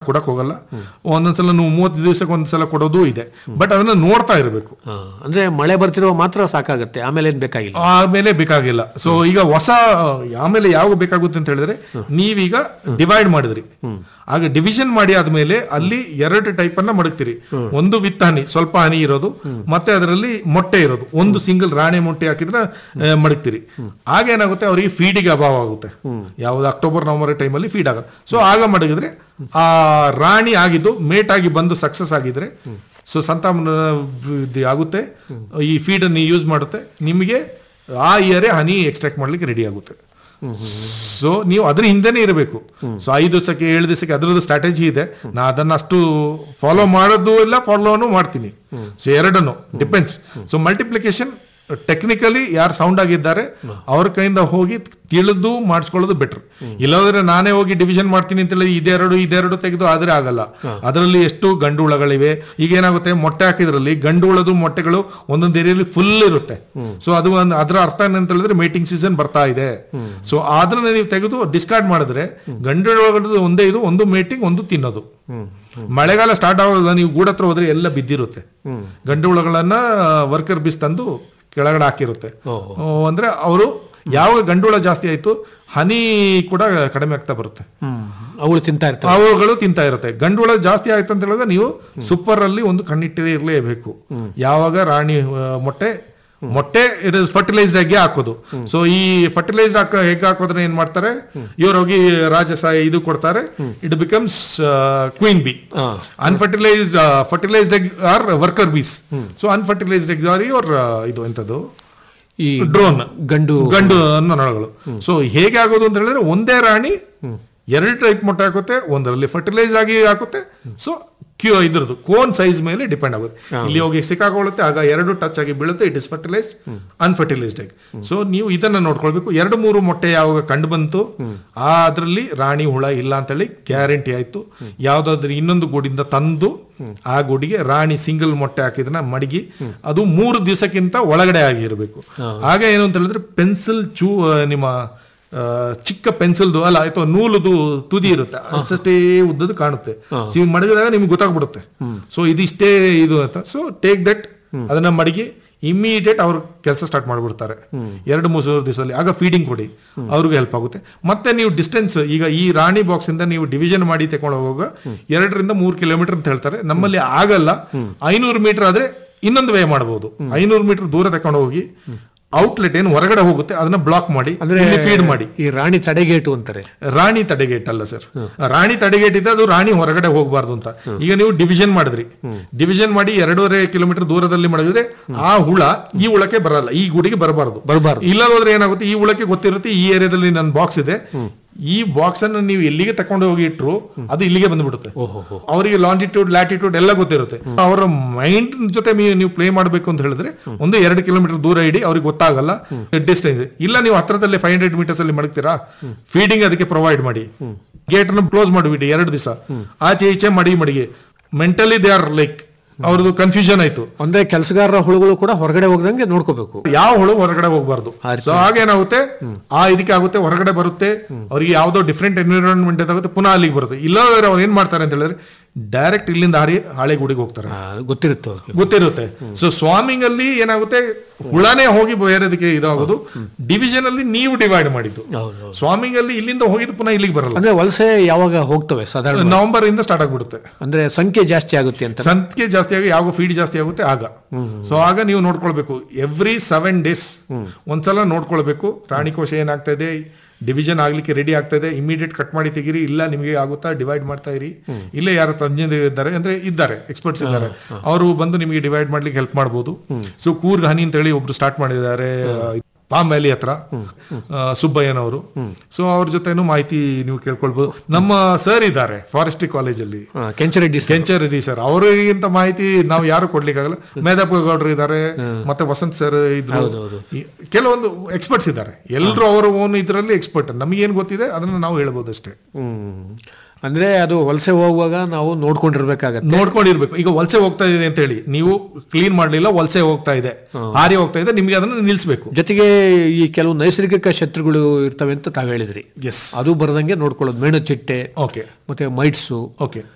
ಕೊಡಕ್ ಹೋಗಲ್ಲ ಒಂದೊಂದ್ಸಲ ನೀವು ಮೂವತ್ತು ದಿವಸಕ್ಕೆ ಒಂದ್ಸಲ ಕೊಡೋದು ಇದೆ ಬಟ್ ಅದನ್ನ ನೋಡ್ತಾ ಇರಬೇಕು ಹಾ, ಅಂದ್ರೆ ಮಳೆ ಬರ್ತಿರೋ ಮಾತ್ರ ಸಾಕಾಗತ್ತೆ ಆಮೇಲೆ ಏನ್ ಬೇಕಾಗಿಲ್ಲ ಆಮೇಲೆ ಬೇಕಾಗಿಲ್ಲ ಸೊ ಈಗ ಹೊಸ ಆಮೇಲೆ ಯಾವ ಬೇಕಾಗುತ್ತೆ ಅಂತ ಹೇಳಿದ್ರೆ ನೀವೀಗ ಡಿವೈಡ್ ಮಾಡಿದ್ರಿ ಆಗ ಡಿವಿಷನ್ ಮಾಡಿ ಆದ್ಮೇಲೆ ಅಲ್ಲಿ ಎರಡು ಟೈಪ್ ಅನ್ನ ಮಡಗ್ತೀರಿ ಒಂದು ವಿತ್ ಹನಿ ಸ್ವಲ್ಪ ಹನಿ ಇರೋದು ಮತ್ತೆ ಅದರಲ್ಲಿ ಮೊಟ್ಟೆ ಇರೋದು ಒಂದು ಸಿಂಗಲ್ ರಾಣಿ ಮೊಟ್ಟೆ ಹಾಕಿದ್ರೆ ಆ, ಮಡಗ್ತೀರಿ ಆಗ ಏನಾಗುತ್ತೆ ಅವರಿಗೆ ಫೀಡಿಗೆ ಅಭಾವ ಆಗುತ್ತೆ ಯಾವ್ದು ಅಕ್ಟೋಬರ್ ನವೆಂಬರ್ ಟೈಮಲ್ಲಿ ಫೀಡ್ ಆಗಲ್ಲ ಸೊ ಆಗ ಮಡಗಿದ್ರೆ ಆ ರಾಣಿ ಆಗಿದ್ದು ಮೇಟ್ ಆಗಿ ಬಂದು ಸಕ್ಸಸ್ ಆಗಿದ್ರೆ ಸೊ ಸಂತಾನ ವೃದ್ಧಿ ಆಗುತ್ತೆ ಈ ಫೀಡ್ ಅನ್ನು ಯೂಸ್ ಮಾಡುತ್ತೆ ನಿಮಗೆ ಆ ಇಯರೇ ಹನಿ ಎಕ್ಸ್ಟ್ರಾಕ್ಟ್ ಮಾಡ್ಲಿಕ್ಕೆ ರೆಡಿ ಆಗುತ್ತೆ ಸೊ ನೀವು ಅದ್ರ ಹಿಂದೆನೇ ಇರಬೇಕು ಸೊ ಐದು ದಿವಸಕ್ಕೆ ಏಳು ದಿವಸಕ್ಕೆ ಅದರದ್ದು ಸ್ಟ್ರಾಟಜಿ ಇದೆ ನಾ ಅದನ್ನ ಅಷ್ಟು ಫಾಲೋ ಮಾಡೋದು ಇಲ್ಲ ಫಾಲೋನು ಮಾಡ್ತೀನಿ ಸೊ ಎರಡನ್ನು ಡಿಪೆಂಡ್ಸ್ ಸೊ ಮಲ್ಟಿಪ್ಲಿಕೇಶನ್ ಟೆಕ್ನಿಕಲಿ ಯಾರು ಸೌಂಡ್ ಆಗಿದ್ದಾರೆ ಅವ್ರ ಕೈಯಿಂದ ಹೋಗಿ ತಿಳಿದು ಮಾಡಿಸ್ಕೊಳ್ಳೋದು ಬೆಟರ್ ಇಲ್ಲದ್ರೆ ನಾನೇ ಹೋಗಿ ಡಿವಿಷನ್ ಮಾಡ್ತೀನಿ ಅಂತ ಹೇಳಿ ಇದೆರಡು ಇದೆರಡು ತೆಗೆದು ಆದ್ರೆ ಆಗಲ್ಲ ಅದರಲ್ಲಿ ಎಷ್ಟು ಗಂಡು ಹುಳಗಳಿವೆ ಈಗ ಏನಾಗುತ್ತೆ ಮೊಟ್ಟೆ ಹಾಕಿದ್ರಲ್ಲಿ ಗಂಡು ಹುಳದು ಮೊಟ್ಟೆಗಳು ಒಂದೊಂದು ಏರಿಯಲ್ಲಿ ಫುಲ್ ಇರುತ್ತೆ ಸೊ ಅದು ಒಂದು ಅದರ ಅರ್ಥ ಏನಂತ ಹೇಳಿದ್ರೆ ಮೀಟಿಂಗ್ ಸೀಸನ್ ಬರ್ತಾ ಇದೆ ಸೊ ಅದನ್ನ ನೀವು ತೆಗೆದು ಡಿಸ್ಕಾರ್ಡ್ ಮಾಡಿದ್ರೆ ಗಂಡು ಹುಳಗಳದ್ದು ಒಂದೇ ಇದು ಒಂದು ಮೇಟಿಂಗ್ ಒಂದು ತಿನ್ನೋದು ಮಳೆಗಾಲ ಸ್ಟಾರ್ಟ್ ಆಗೋದಿಲ್ಲ ನೀವು ಗೂಡ ಹತ್ರ ಹೋದ್ರೆ ಎಲ್ಲ ಬಿದ್ದಿರುತ್ತೆ ಗಂಡು ಹುಳಗಳನ್ನ ವರ್ಕರ್ ಬೀಸ್ ತಂದು ಕೆಳಗಡೆ ಹಾಕಿರುತ್ತೆ ಆ, ಅಂದ್ರೆ ಅವರು ಯಾವಾಗ ಗಂಡುಳ ಜಾಸ್ತಿ ಆಯ್ತು ಹನಿ ಕೂಡ ಕಡಿಮೆ ಆಗ್ತಾ ಬರುತ್ತೆ ಹ್ಮ್ ಅವಳು ತಿಂತಾ ಇರ್ತಾವೆ ಅವುಗಳು ತಿಂತಾ ಇರುತ್ತೆ ಗಂಡುಳ ಜಾಸ್ತಿ ಆಯ್ತು ಅಂತ ಹೇಳಿದ್ರೆ ನೀವು ಸೂಪರ್ ಅಲ್ಲಿ ಒಂದು ಕಣ್ಣಿಟ್ಟಿರಲೇಬೇಕು ಯಾವಾಗ ರಾಣಿ ಆ, ಮೊಟ್ಟೆ ಮೊಟ್ಟೆ ಇಟ್ ಇಸ್ ಫರ್ಟಿಲೈಸ್ಡ್ ಆಗಿ ಹಾಕೋದು ಸೊ ಈ ಫರ್ಟಿಲೈಸ್ಡ್ ಹಾಕ ಹೆಗ್ ಹಾಕೋದ್ರೆ ಏನ್ ಮಾಡ್ತಾರೆ ಇವ್ರು ಹೋಗಿ ರಾಜಸ ಇದು ಕೊಡ್ತಾರೆ it becomes queen bee unfertilised fertilised egg are worker bees so unfertilised egg are ಇವ್ರ ಇದು ಎಂತದ್ದು ಈ ಡ್ರೋನ್ ಗಂಡು ಗಂಡು ಅನ್ನೋ ನೊಣಗಳು ಸೊ ಹೇಗೆ ಆಗೋದು ಅಂತ ಹೇಳಿದ್ರೆ ಒಂದೇ ರಾಣಿ ಎರಡು ಟೈಪ್ ಮೊಟ್ಟೆ ಹಾಕುತ್ತೆ ಒಂದರಲ್ಲಿ ಫರ್ಟಿಲೈಸ್ ಆಗಿ ಹಾಕುತ್ತೆ ಸೊ ಕ್ಯೂ ಇದ್ರದ್ದು ಕೋನ್ ಸೈಜ್ ಮೇಲೆ ಡಿಪೆಂಡ್ ಆಗುತ್ತೆ ಇಲ್ಲಿ ಹೋಗಿ ಸಿಕ್ಕಾಕೊಳ್ಳುತ್ತೆ ಆಗ ಎರಡು ಟಚ್ ಆಗಿ ಬೀಳುತ್ತೆ ಇಟ್ ಇಸ್ ಫರ್ಟಿಲೈಸ್ಡ್ ಅನ್ಫರ್ಟಿಲೈಸ್ಡ್ ಆಗಿ ಸೊ ನೀವು ಇದನ್ನ ನೋಡ್ಕೊಳ್ಬೇಕು ಎರಡು ಮೂರು ಮೊಟ್ಟೆ ಯಾವಾಗ ಕಂಡು ಬಂತು ಆ ಅದರಲ್ಲಿ ರಾಣಿ ಹುಳ ಇಲ್ಲ ಅಂತೇಳಿ ಗ್ಯಾರಂಟಿ ಆಯ್ತು ಯಾವ್ದಾದ್ರು ಇನ್ನೊಂದು ಗೂಡಿಂದ ತಂದು ಆ ಗೂಡಿಗೆ ರಾಣಿ ಸಿಂಗಲ್ ಮೊಟ್ಟೆ ಹಾಕಿದನ್ನ ಮಡಗಿ ಅದು ಮೂರು ದಿವಸಕ್ಕಿಂತ ಒಳಗಡೆ ಆಗಿರಬೇಕು ಆಗ ಏನು ಅಂತ ಹೇಳಿದ್ರೆ ಪೆನ್ಸಿಲ್ ಚೂ ಆ, ನಿಮ್ಮ ಆ, ಚಿಕ್ಕ ಪೆನ್ಸಿಲ್ದು ಅಲ್ಲ ಅಥವಾ ನೂಲುದು ತುದಿ ಇರುತ್ತೆ ಅಷ್ಟೇ ಉದ್ದದ್ದು ಕಾಣುತ್ತೆ ಸೊ ಇವ್ ಮಡಗಿದಾಗ ನಿಮ್ಗೆ ಗೊತ್ತಾಗ್ಬಿಡುತ್ತೆ ಸೊ ಇದಿಷ್ಟೇ ಇದು ಅಂತ ಸೊ ಟೇಕ್ ದಟ್ ಅದನ್ನ ಮಡಗಿ ಇಮಿಡಿಯೇಟ್ ಅವ್ರ ಕೆಲಸ ಸ್ಟಾರ್ಟ್ ಮಾಡ್ಬಿಡ್ತಾರೆ ಎರಡು ಮೂರು ದಿವಸದಲ್ಲಿ ಆಗ ಫೀಡಿಂಗ್ ಕೊಡಿ ಅವ್ರಿಗೆ ಹೆಲ್ಪ್ ಆಗುತ್ತೆ ಮತ್ತೆ ನೀವು ಡಿಸ್ಟೆನ್ಸ್ ಈಗ ಈ ರಾಣಿ ಬಾಕ್ಸ್ ಇಂದ ನೀವು ಡಿವಿಷನ್ ಮಾಡಿ ತಗೊಂಡು ಹೋಗುವಾಗ ಎರಡರಿಂದ ಮೂರು ಕಿಲೋಮೀಟರ್ ಅಂತ ಹೇಳ್ತಾರೆ ನಮ್ಮಲ್ಲಿ ಆಗಲ್ಲ ಐನೂರು ಮೀಟರ್ ಆದ್ರೆ ಇನ್ನೊಂದು ವೇ ಮಾಡಬಹುದು ಐನೂರು ಮೀಟರ್ ದೂರ ತಗೊಂಡು ಹೋಗಿ ಔಟ್ಲೆಟ್ ಏನು ಹೊರಗಡೆ ಹೋಗುತ್ತೆ ಅದನ್ನ ಬ್ಲಾಕ್ ಮಾಡಿ ಅಂದ್ರೆ ಫೀಡ್ ಮಾಡಿ ಈ ರಾಣಿ ತಡೆಗೇಟು ಅಂತಾರೆ ರಾಣಿ ತಡೆಗೇಟ್ ಅಲ್ಲ ಸರ್ ರಾಣಿ ತಡೆಗೇಟ್ ಇದೆ ಅದು ರಾಣಿ ಹೊರಗಡೆ ಹೋಗಬಾರ್ದು ಅಂತ ಈಗ ನೀವು ಡಿವಿಷನ್ ಮಾಡಿದ್ರಿ ಡಿವಿಷನ್ ಮಾಡಿ ಎರಡೂವರೆ ಕಿಲೋಮೀಟರ್ ದೂರದಲ್ಲಿ ಮಾಡಿದ್ರೆ ಆ ಹುಳ ಈ ಹುಳಕ್ಕೆ ಬರಲ್ಲ ಈ ಗುಡಿಗೆ ಬರಬಾರ್ದು ಬರಬಾರ್ದು ಇಲ್ಲದೋದ್ರೆ ಏನಾಗುತ್ತೆ ಈ ಹುಳಕ್ಕೆ ಗೊತ್ತಿರುತ್ತೆ ಈ ಏರಿಯಾದಲ್ಲಿ ನನ್ನ ಬಾಕ್ಸ್ ಇದೆ ಈ ಬಾಕ್ಸ್ ಅನ್ನು ನೀವು ಎಲ್ಲಿಗೆ ತಕೊಂಡು ಹೋಗಿ ಇಟ್ರು ಅದು ಇಲ್ಲಿಗೆ ಬಂದ್ಬಿಡುತ್ತೆ ಓಹೋ ಅವರಿಗೆ ಲಾಂಜಿಟ್ಯೂಡ್ ಲ್ಯಾಟಿಟ್ಯೂಡ್ ಎಲ್ಲ ಗೊತ್ತಿರುತ್ತೆ ಅವರ ಮೈಂಡ್ ಜೊತೆ ಮೀ- ನೀವು ಪ್ಲೇ ಮಾಡಬೇಕು ಅಂತ ಹೇಳಿದ್ರೆ ಒಂದು ಎರಡು ಕಿಲೋಮೀಟರ್ ದೂರ ಇಡಿ ಅವ್ರಿಗೆ ಗೊತ್ತಾಗಲ್ಲ ಡಿಸ್ಟೆನ್ಸ್ ಇಲ್ಲ ನೀವು ಹತ್ರದಲ್ಲಿ ಫೈವ್ ಹಂಡ್ರೆಡ್ ಮೀಟರ್ಸ್ ಅಲ್ಲಿ ಮಡಗ್ತೀರಾ ಫೀಡಿಂಗ್ ಅದಕ್ಕೆ ಪ್ರೊವೈಡ್ ಮಾಡಿ ಗೇಟ್ ಅನ್ನು ಕ್ಲೋಸ್ ಮಾಡಿಬಿಡಿ ಎರಡು ದಿವಸ ಆಚೆ ಈಚೆ ಮಡಿ ಮಡಿಗೆ ಮೆಂಟಲಿ ದೇ ಆರ್ ಲೈಕ್ ಅವ್ರದ್ದು ಕನ್ಫ್ಯೂಷನ್ ಆಯ್ತು ಅಂದ್ರೆ ಕೆಲಸಗಾರರ ಹುಳುಗಳು ಕೂಡ ಹೊರಗಡೆ ಹೋಗದಂಗೆ ನೋಡ್ಕೋಬೇಕು ಯಾವ ಹುಳು ಹೊರಗಡೆ ಹೋಗಬಾರ್ದು ಆ ರೀತಿ. ಸೊ ಆಗೇನಾಗುತ್ತೆ ಆ ಇದಕ್ಕೆ ಆಗುತ್ತೆ ಹೊರಗಡೆ ಬರುತ್ತೆ ಅವ್ರಿಗೆ ಯಾವ್ದೋ ಡಿಫ್ರೆಂಟ್ ಎನ್ವಿರಾನ್ಮೆಂಟ್ ಆಗುತ್ತೆ ಪುನಃ ಅಲ್ಲಿಗೆ ಬರುತ್ತೆ ಇಲ್ಲದ್ರೆ ಅವ್ರು ಏನ್ ಮಾಡ್ತಾರೆ ಅಂತ ಹೇಳಿದ್ರೆ ಡೈರೆಕ್ಟ್ ಇಲ್ಲಿಂದ ಹಾರಿ ಹಾಳೆ ಗುಡಿಗೆ ಹೋಗ್ತಾರೆ ಆ, ಗೊತ್ತಿರುತ್ತೆ ಅವ್ರಿಗೆ ಗೊತ್ತಿರುತ್ತೆ ಸೊ ಸ್ವಾಮಿಂಗ್ ಅಲ್ಲಿ ಏನಾಗುತ್ತೆ ಹುಳನೇ ಹೋಗಿ ಬೇರೆದಕ್ಕೆ ಇದಾಗೋದು ಡಿವಿಷನ್ ಅಲ್ಲಿ ನೀವು ಡಿವೈಡ್ ಮಾಡಿದ್ದು ಹೌದು ಸ್ವಾಮಿಂಗ್ ಅಲ್ಲಿ ಇಲ್ಲಿಂದ ಹೋಗಿದ್ದು ಪುನಃ ಇಲ್ಲಿಗೆ ಬರಲ್ಲ ಅಂದ್ರೆ ವಲಸೆ ಯಾವಾಗ ಹೋಗ್ತವೆ ಸಾಧಾರಣ ನವೆಂಬರ್ ಇಂದ ಸ್ಟಾರ್ಟ್ ಆಗ್ಬಿಡುತ್ತೆ ಅಂದ್ರೆ ಸಂಖ್ಯೆ ಜಾಸ್ತಿ ಆಗುತ್ತೆ ಅಂತ ಸಂಖ್ಯೆ ಜಾಸ್ತಿ ಆಗಿ ಯಾವ ಫೀಡ್ ಜಾಸ್ತಿ ಆಗುತ್ತೆ ಆಗ ಸೊ ಆಗ ನೀವು ನೋಡ್ಕೊಳ್ಬೇಕು ಎವ್ರಿ ಸೆವೆನ್ ಡೇಸ್ ಒಂದ್ಸಲ ನೋಡ್ಕೊಳ್ಬೇಕು ರಾಣಿಕೋಶ ಏನಾಗ್ತಾ ಇದೆ ಡಿವಿಷನ್ ಆಗ್ಲಿಕ್ಕೆ ರೆಡಿ ಆಗ್ತಾ ಇದೆ ಇಮಿಡಿಯೇಟ್ ಕಟ್ ಮಾಡಿ ತೆಗೀರಿ ಇಲ್ಲ ನಿಮಗೆ ಆಗುತ್ತಾ ಡಿವೈಡ್ ಮಾಡ್ತಾ ಇರಿ ಇಲ್ಲೇ ಯಾರು ತಜ್ಞರು ಇದ್ದಾರೆ ಅಂದ್ರೆ ಇದ್ದಾರೆ ಎಕ್ಸ್ಪರ್ಟ್ಸ್ ಇದ್ದಾರೆ ಅವರು ಬಂದು ನಿಮಗೆ ಡಿವೈಡ್ ಮಾಡ್ಲಿಕ್ಕೆ ಹೆಲ್ಪ್ ಮಾಡಬಹುದು ಸೊ ಕೂರ್ಗ್ ಹನಿ ಅಂತ ಹೇಳಿ ಒಬ್ರು ಸ್ಟಾರ್ಟ್ ಮಾಡಿದ್ದಾರೆ ಪಾಮ್ ವ್ಯಾಲಿ ಹತ್ರ ಆ, ಸುಬ್ಬಯ್ಯನವರು ಸೊ ಅವ್ರ ಜೊತೆನೂ ಮಾಹಿತಿ ನೀವು ಕೇಳ್ಕೊಳ್ಬಹುದು ನಮ್ಮ ಸರ್ ಇದ್ದಾರೆ ಫಾರೆಸ್ಟ್ರಿ ಕಾಲೇಜಲ್ಲಿ ಆ, ಕೆಂಚರೆಡ್ಡಿ ಸರ್. ಕೆಂಚರೆಡ್ಡಿ ಸರ್ ಅವರಿಗಿಂತ ಮಾಹಿತಿ ನಾವು ಯಾರು ಕೊಡ್ಲಿಕ್ಕಾಗಲ್ಲ ಮೇಧಪ್ಪ ಗೌಡ್ರು ಇದ್ದಾರೆ ಮತ್ತೆ ವಸಂತ್ ಸರ್ ಇದ್ರು ಈ- ಕೆಲವೊಂದು ಎಕ್ಸ್ಪರ್ಟ್ಸ್ ಇದ್ದಾರೆ ಎಲ್ಲರೂ ಅವರ ಓನ್ ಇದರಲ್ಲಿ ಎಕ್ಸ್ಪರ್ಟ್ ನಮಗೇನು ಗೊತ್ತಿದೆ ಅದನ್ನ ನಾವು ಹೇಳ್ಬೋದು ಅಷ್ಟೇ ಹ್ಮ್ ಅಂದ್ರೆ ಅದು ವಲಸೆ ಹೋಗುವಾಗ ನಾವು ನೋಡ್ಕೊಂಡಿರ್ಬೇಕಾಗತ್ತೆ ನೋಡ್ಕೊಂಡಿರ್ಬೇಕು ಈಗ ವಲಸೆ ಹೋಗ್ತಾ ಇದೆ ಅಂತ ಹೇಳಿ ನೀವು ಕ್ಲೀನ್ ಮಾಡ್ಲಿಲ್ಲ ವಲಸೆ ಹೋಗ್ತಾ ಇದೆ ಹಾರಿ ಹೋಗ್ತಾ ಇದೆ ನಿಮ್ಗೆ ಅದನ್ನ ನಿಲ್ಸ್ಬೇಕು ಜೊತೆಗೆ ಈ ಕೆಲವು ನೈಸರ್ಗಿಕ ಶತ್ರುಗಳು ಇರ್ತವೆ ಅಂತ ತಾವ್ ಹೇಳಿದ್ರಿ ಎಸ್ ಅದು ಬರದಂಗೆ ನೋಡ್ಕೊಳ್ಳೋದು ಮೇಣು ಚಿಟ್ಟೆ ಓಕೆ ಮತ್ತೆ ಮೈಟ್ಸು ಓಕೆ